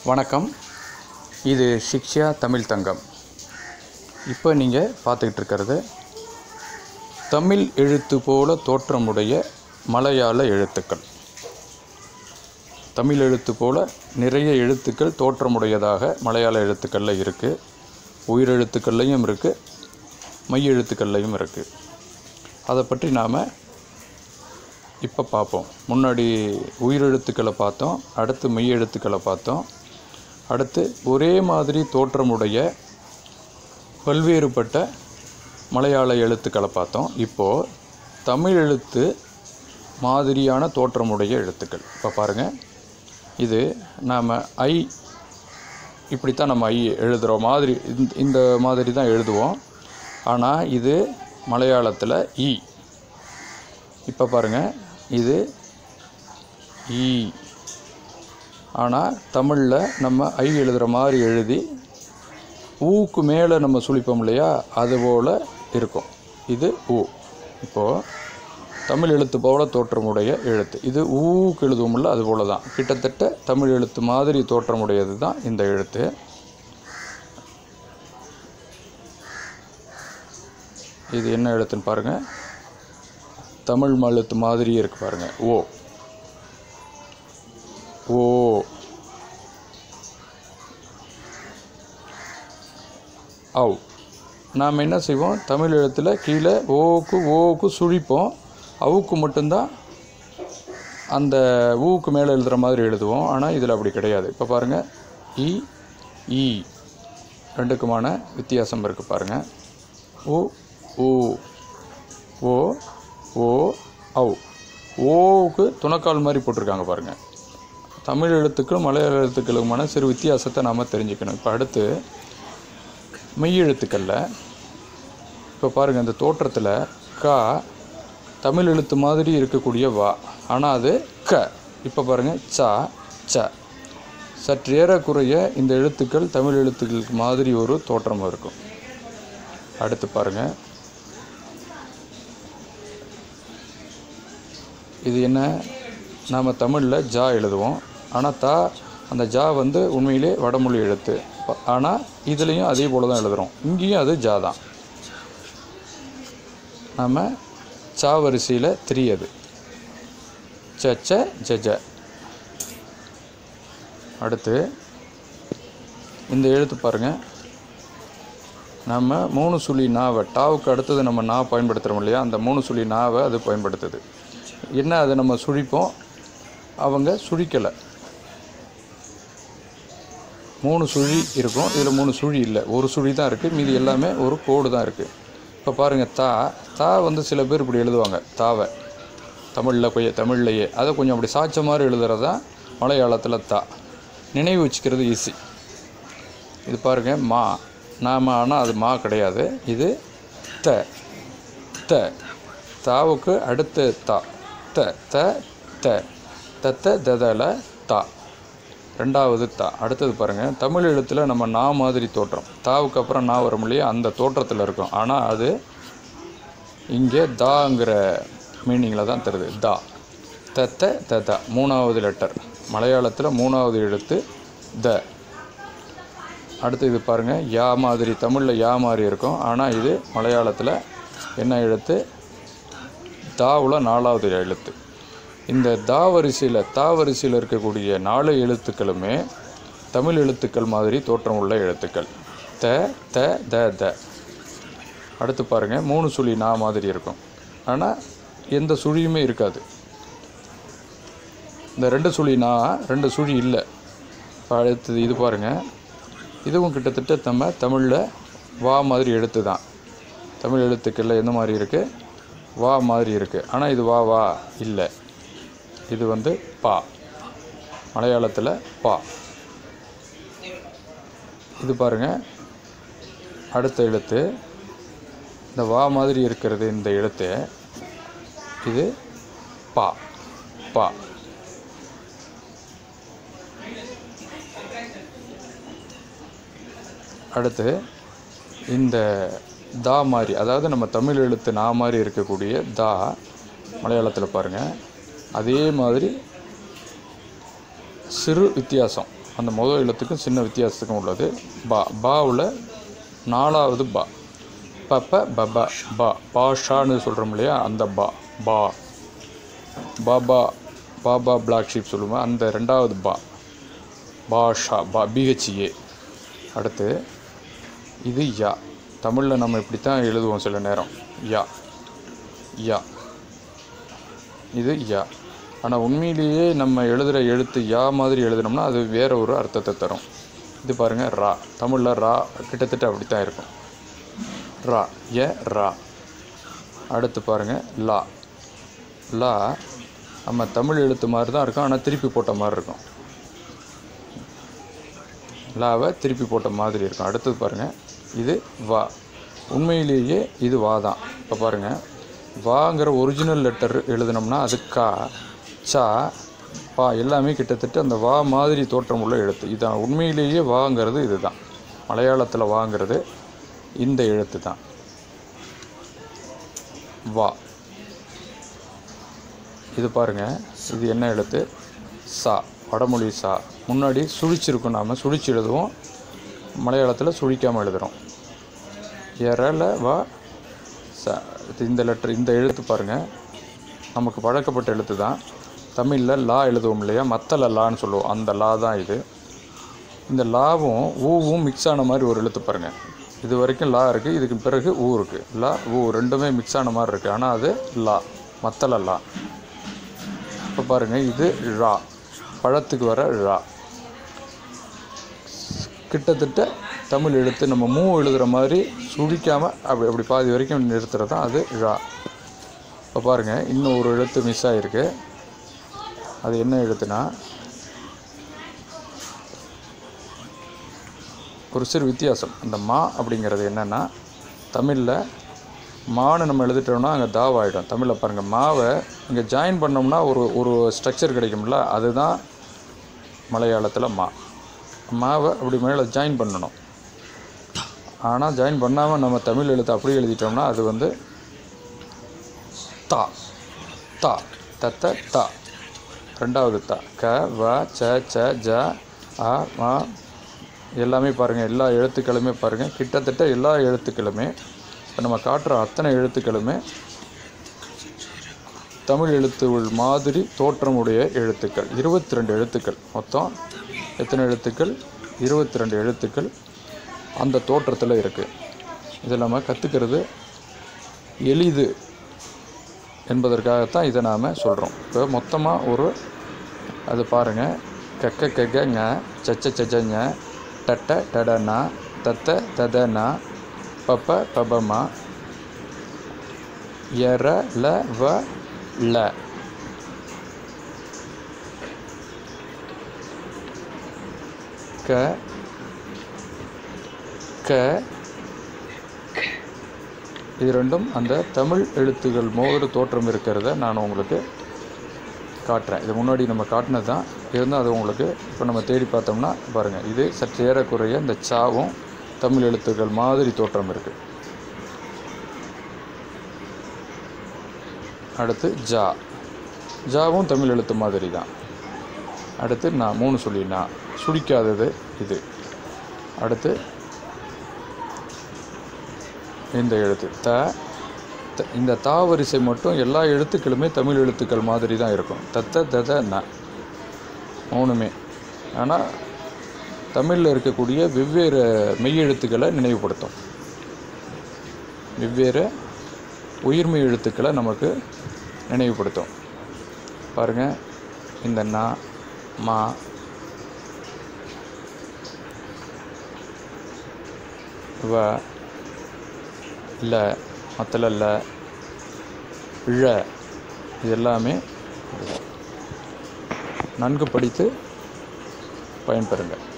வணக்கம் இது சிக்ஷா தமிழ் தங்கம் இப்போ நீங்கள் பார்த்துக்கிட்டு இருக்கிறது தமிழ் எழுத்து போல தோற்றமுடைய மலையாள எழுத்துக்கள் தமிழ் எழுத்து போல நிறைய எழுத்துக்கள் தோற்றமுடையதாக மலையாள எழுத்துக்களில் இருக்குது உயிரெழுத்துக்கள்லையும் இருக்குது மெய் எழுத்துக்கள்லையும் இருக்குது அதை பற்றி நாம் இப்போ பார்ப்போம் முன்னாடி உயிரெழுத்துக்களை பார்த்தோம் அடுத்து மெய் எழுத்துக்களை பார்த்தோம் அடுத்து ஒரே மாதிரி தோற்றமுடைய பல்வேறுபட்ட மலையாள எழுத்துக்களை பார்த்தோம் இப்போது தமிழ் எழுத்து மாதிரியான தோற்றமுடைய எழுத்துக்கள் இப்போ பாருங்கள் இது நாம் ஐ இப்படித்தான் நம்ம ஐ எழுதுகிறோம் மாதிரி இந்த இந்த மாதிரி தான் எழுதுவோம் ஆனால் இது மலையாளத்தில் இ இப்போ பாருங்கள் இது ஈ ஆனால் தமிழில் நம்ம ஐ எழுதுகிற மாதிரி எழுதி ஊக்கு மேலே நம்ம சுழிப்போம் இல்லையா அதுபோல் இருக்கும் இது ஊ இப்போது தமிழ் எழுத்து போல தோற்றமுடைய எழுத்து இது ஊக்கு எழுதுவோம்ல அது போல தான் கிட்டத்தட்ட தமிழ் எழுத்து மாதிரி தோற்றமுடையது தான் இந்த எழுத்து இது என்ன எழுத்துன்னு பாருங்கள் தமிழ் எழுத்து மாதிரி இருக்கு பாருங்கள் ஓ ஓ ஔ நாம் என்ன செய்வோம் தமிழ் எழுத்தில் கீழே ஓக்கு ஓக்கு சுழிப்போம் அவுக்கு மட்டும்தான் அந்த ஊக்கு மேலே எழுதுகிற மாதிரி எழுதுவோம் ஆனால் இதில் அப்படி கிடையாது இப்போ பாருங்கள் இ ஈ ரெண்டுக்குமான வித்தியாசம் இருக்குது பாருங்கள் ஓ ஊ ஓ ஓ ஔ ஓவுக்கு துணக்கால் மாதிரி போட்டிருக்காங்க பாருங்கள் தமிழ் எழுத்துக்களும் மலையாள எழுத்துக்களுக்குமான சிறு வித்தியாசத்தை நாம் தெரிஞ்சுக்கணும் இப்போ அடுத்து மெய் எழுத்துக்களில் இப்போ பாருங்கள் இந்த தோற்றத்தில் கா தமிழ் எழுத்து மாதிரி இருக்கக்கூடிய வா ஆனால் அது க இப்போ பாருங்கள் சா ச சற்றேறக்குறைய இந்த எழுத்துக்கள் தமிழ் எழுத்துக்களுக்கு மாதிரி ஒரு தோற்றம் இருக்கும் அடுத்து பாருங்கள் இது என்ன நாம் தமிழில் ஜா எழுதுவோம் ஆனால் தா அந்த ஜா வந்து உண்மையிலே வடமொழி எழுத்து ப- ஆனால் இதுலேயும் அதே போல் தான் எழுதுகிறோம் இங்கேயும் அது ஜா தான் நாம் சா வரிசையில் த்ரீ அது ச ச ஜ ஜ அடுத்து இந்த எழுத்து பாருங்கள் நம்ம மூணு சுழி நாவை டாவுக்கு அடுத்தது நம்ம நா பயன்படுத்துகிறோம் இல்லையா அந்த மூணு சுழி நாவை அது பயன்படுத்துது என்ன அதை நம்ம சுழிப்போம் அவங்க சுழிக்கலை மூணு சுழி இருக்கும் இதில் மூணு சுழி இல்லை ஒரு சுழி தான் இருக்குது மீதி எல்லாமே ஒரு கோடு தான் இருக்குது இப்போ பாருங்கள் தா தா வந்து சில பேர் இப்படி எழுதுவாங்க தாவை தமிழில் கொய்ய தமிழ்லையே அதை கொஞ்சம் அப்படி சாய்ச்ச மாதிரி எழுதுறது தான் மலையாளத்தில் தா நினைவு வச்சுக்கிறது ஈஸி இது பாருங்க மா நாம ஆனால் அது மா கிடையாது இது த த தாவுக்கு அடுத்து தா த த த தத்த ததல தா ரெண்டாவது தா அடுத்தது பாருங்கள் தமிழ் எழுத்தில் நம்ம நா மாதிரி தோற்றம் தாவுக்கு அப்புறம் நா வரும் இல்லையா அந்த தோற்றத்தில் இருக்கும் ஆனால் அது இங்கே தாங்கிற மீனிங்கில் தான் தருது தா தத்த தத மூணாவது லெட்டர் மலையாளத்தில் மூணாவது எழுத்து த அடுத்து இது பாருங்கள் யா மாதிரி தமிழில் யா மாதிரி இருக்கும் ஆனால் இது மலையாளத்தில் என்ன எழுத்து தாவில் நாலாவது எழுத்து இந்த தா வரிசையில் தா வரிசையில் இருக்கக்கூடிய நாலு எழுத்துக்களுமே தமிழ் எழுத்துக்கள் மாதிரி தோற்றம் உள்ள எழுத்துக்கள் த த த த அடுத்து பாருங்கள் மூணு சுழி நா மாதிரி இருக்கும் ஆனால் எந்த சுழியுமே இருக்காது இந்த ரெண்டு சுழி நா ரெண்டு சுழி இல்லை இப்போ அடுத்தது இது பாருங்கள் இதுவும் கிட்டத்தட்ட நம்ம தமிழில் வா மாதிரி எழுத்து தான் தமிழ் எழுத்துக்களில் எந்த மாதிரி இருக்குது வா மாதிரி இருக்குது ஆனால் இது வா வா இல்லை இது வந்து பா மலையாளத்தில் பா இது பாருங்கள் அடுத்த எழுத்து இந்த வா மாதிரி இருக்கிறது இந்த எழுத்து இது பா பா அடுத்து இந்த தா மாதிரி அதாவது நம்ம தமிழ் எழுத்து நா மாதிரி இருக்கக்கூடிய தா மலையாளத்தில் பாருங்கள் அதே மாதிரி சிறு வித்தியாசம் அந்த முதல் எழுத்துக்கும் சின்ன வித்தியாசத்துக்கும் உள்ளது பா பாவில் நாலாவது பா பப்ப பப பா பாஷான்னு சொல்கிறோம் இல்லையா அந்த பா பா பாபா பாபா பிளாக் ஷீப் சொல்லுவோம் அந்த ரெண்டாவது பா பாஷா பா பிஹெச்ஏ அடுத்து இது யா தமிழில் நம்ம இப்படி தான் எழுதுவோம் சில நேரம் யா யா இது யா ஆனால் உண்மையிலேயே நம்ம எழுதுகிற எழுத்து யா மாதிரி எழுதுனோம்னா அது வேற ஒரு அர்த்தத்தை தரும் இது பாருங்கள் ரா தமிழில் ரா கிட்டத்தட்ட அப்படி தான் இருக்கும் ரா எ ரா அடுத்து பாருங்கள் லா லா நம்ம தமிழ் எழுத்து மாதிரி தான் இருக்கும் ஆனால் திருப்பி போட்ட மாதிரி இருக்கும் லாவை திருப்பி போட்ட மாதிரி இருக்கும் அடுத்தது பாருங்கள் இது வா உண்மையிலேயே இது வா தான் இப்போ பாருங்கள் வாங்கிற ஒரிஜினல் லெட்டர் எழுதுனோம்னா அது கா சா பா எல்லாமே கிட்டத்தட்ட அந்த வா மாதிரி தோற்றம் உள்ள எழுத்து இதான் உண்மையிலேயே வாங்கிறது இதுதான் மலையாளத்தில் வாங்கிறது இந்த எழுத்து தான் வா இது பாருங்க இது என்ன எழுத்து சா வடமொழி சா முன்னாடி சுழிச்சிருக்கும் நாம் சுழிச்சு எழுதுவோம் மலையாளத்தில் சுழிக்காமல் எழுதுகிறோம் எரல வா ச இது இந்த லெட்டர் இந்த எழுத்து பாருங்கள் நமக்கு பழக்கப்பட்ட எழுத்து தான் தமிழில் லா எழுதுவோம் இல்லையா மத்தல லான்னு சொல்லுவோம் அந்த லா தான் இது இந்த லாவும் ஊவும் மிக்ஸ் ஆன மாதிரி ஒரு எழுத்து பாருங்கள் இது வரைக்கும் லா இருக்குது இதுக்கு பிறகு ஊ இருக்குது லா ஊ ரெண்டுமே மிக்ஸ் ஆன மாதிரி இருக்குது ஆனால் அது லா மத்தல லா இப்போ பாருங்கள் இது ழா பழத்துக்கு வர ழா கிட்டத்தட்ட தமிழ் எழுத்து நம்ம மூ எழுதுகிற மாதிரி சுழிக்காமல் அப்படி அப்படி பாதி வரைக்கும் நிறுத்துறது தான் அது ழா இப்போ பாருங்கள் இன்னும் ஒரு எழுத்து மிஸ் ஆகிருக்கு அது என்ன எழுத்துனா ஒரு சிறு வித்தியாசம் அந்த மா அப்படிங்கிறது என்னென்னா தமிழில் மான்னு நம்ம எழுதிட்டோம்னா அங்கே தாவாயிடும் தமிழில் பாருங்கள் மாவை இங்கே ஜாயின் பண்ணோம்னா ஒரு ஒரு ஸ்ட்ரக்சர் கிடைக்கும்ல அதுதான் மலையாளத்தில் மா மாவை அப்படி மேலே ஜாயின் பண்ணணும் ஆனால் ஜாயின் பண்ணாமல் நம்ம தமிழ் எழுத்து அப்படியே எழுதிட்டோம்னா அது வந்து தா தா தத்த தா ரெண்டாவது தா க வ ச ச ஜ அ ம எல்லாமே பாருங்கள் எல்லா எழுத்துக்களுமே பாருங்கள் கிட்டத்தட்ட எல்லா எழுத்துக்களுமே இப்போ நம்ம காட்டுற அத்தனை எழுத்துக்களுமே தமிழ் எழுத்துகள் மாதிரி தோற்றமுடைய எழுத்துக்கள் இருபத்தி ரெண்டு எழுத்துக்கள் மொத்தம் எத்தனை எழுத்துக்கள் இருபத்தி ரெண்டு எழுத்துக்கள் அந்த தோற்றத்தில் இருக்குது இது நம்ம கற்றுக்கிறது எளிது என்பதற்காகத்தான் இதை நாம் சொல்கிறோம் இப்போ மொத்தமாக ஒரு அது பாருங்கள் கக்க கக்கங்க சச்ச சச்சங்க டட்ட டடனா தத்த ததனா பப்ப பபமா எர ல வ ல க க இது ரெண்டும் அந்த தமிழ் எழுத்துகள் மோதிர தோற்றம் இருக்கிறத நான் உங்களுக்கு காட்டுறேன் இது முன்னாடி நம்ம காட்டினது தான் இருந்தால் அது உங்களுக்கு இப்போ நம்ம தேடி பார்த்தோம்னா பாருங்கள் இது சற்று ஏறக்குறைய இந்த சாவும் தமிழ் எழுத்துக்கள் மாதிரி தோற்றம் இருக்குது அடுத்து ஜா ஜாவும் தமிழ் எழுத்து மாதிரி தான் அடுத்து நான் மூணு சொல்லி நான் சுடிக்காதது இது அடுத்து இந்த எழுத்து த த- இந்த தா வரிசை மட்டும் எல்லா எழுத்துக்களுமே தமிழ் எழுத்துக்கள் மாதிரி தான் இருக்கும் தத்த தத ந மூணுமே ஆனால் தமிழில் இருக்கக்கூடிய வெவ்வேறு மெய்யெழுத்துக்களை நினைவுபடுத்தும் வெவ்வேறு உயிர்மெய் எழுத்துக்களை நமக்கு நினைவுபடுத்தும் பாருங்கள் இந்த நா மா வ ல மத்தல ல ழ இது எல்லாமே நன்கு படித்து பயன்பெறுங்க